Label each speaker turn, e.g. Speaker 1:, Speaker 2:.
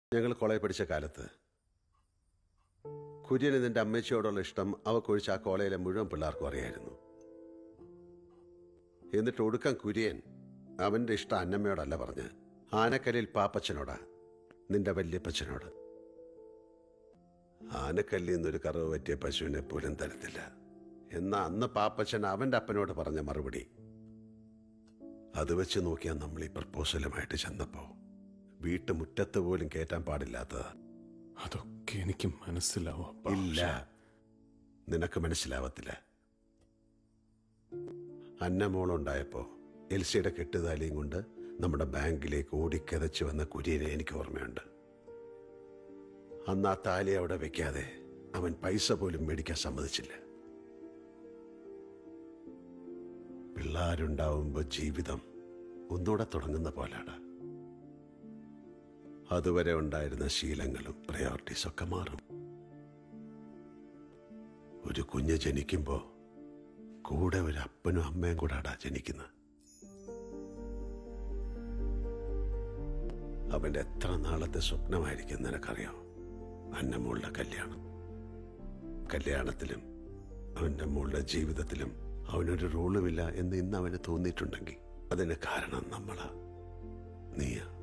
Speaker 1: ഞങ്ങൾ കോളേജ് പഠിച്ച കാലത്ത് കുര്യന് നിന്റെ അമ്മച്ചിയോടുള്ള ഇഷ്ടം അവക്കൊഴിച്ച് ആ കോളേജിലെ മുഴുവൻ പിള്ളേർക്കും അറിയായിരുന്നു എന്നിട്ട് ഒടുക്കം കുര്യൻ അവന്റെ ഇഷ്ടം അന്നമ്മയോടല്ല പറഞ്ഞ് ആനക്കല്ലിൽ പാപ്പച്ചനോടാ നിന്റെ വല്യപ്പച്ചനോട് ആനക്കല്ലിൽ നിന്നൊരു കറവ് പറ്റിയ പശുവിനെ പോലും തരത്തില്ല എന്നാ അന്ന് പാപ്പച്ചൻ അവന്റെ അപ്പനോട് പറഞ്ഞ മറുപടി അത് വെച്ച് നോക്കിയാൽ നമ്മൾ ഈ പ്രപ്പോസലുമായിട്ട് ചെന്നപ്പോ വീട്ടുമുറ്റത്ത് പോലും കയറ്റാൻ പാടില്ലാത്തതാ
Speaker 2: അതൊക്കെ എനിക്ക് മനസ്സിലാവും അപ്പാ.
Speaker 1: ഇല്ല നിനക്ക് മനസ്സിലാവത്തില്ല അന്നമോളുണ്ടായപ്പോ എൽസിയുടെ കെട്ടുതാലിയും കൊണ്ട് നമ്മുടെ ബാങ്കിലേക്ക് ഓടിക്കതച്ച് വന്ന കുര്യനെ എനിക്ക് ഓർമ്മയുണ്ട് അന്ന് ആ താലി അവിടെ വെക്കാതെ അവൻ പൈസ പോലും മേടിക്കാൻ സമ്മതിച്ചില്ല പിള്ളാരുണ്ടാവുമ്പോ ജീവിതം ഒന്നുകൂടെ തുടങ്ങുന്ന പോലാണ് അതുവരെ ഉണ്ടായിരുന്ന ശീലങ്ങളും പ്രയോറിറ്റീസും ഒക്കെ മാറും ഒരു കുഞ്ഞ് ജനിക്കുമ്പോ കൂടെ ഒരു അപ്പനും അമ്മയും കൂടാടാ ജനിക്കുന്നത് അവന്റെ എത്ര നാളത്തെ സ്വപ്നമായിരിക്കും നിനക്കറിയോ അന്നമ്മളുടെ കല്യാണം കല്യാണത്തിലും അവന്റെ മോളുടെ ജീവിതത്തിലും അവനൊരു റോളുമില്ല എന്ന് ഇന്ന് അവന് തോന്നിയിട്ടുണ്ടെങ്കിൽ അതിന് കാരണം നമ്മളാ നീയാ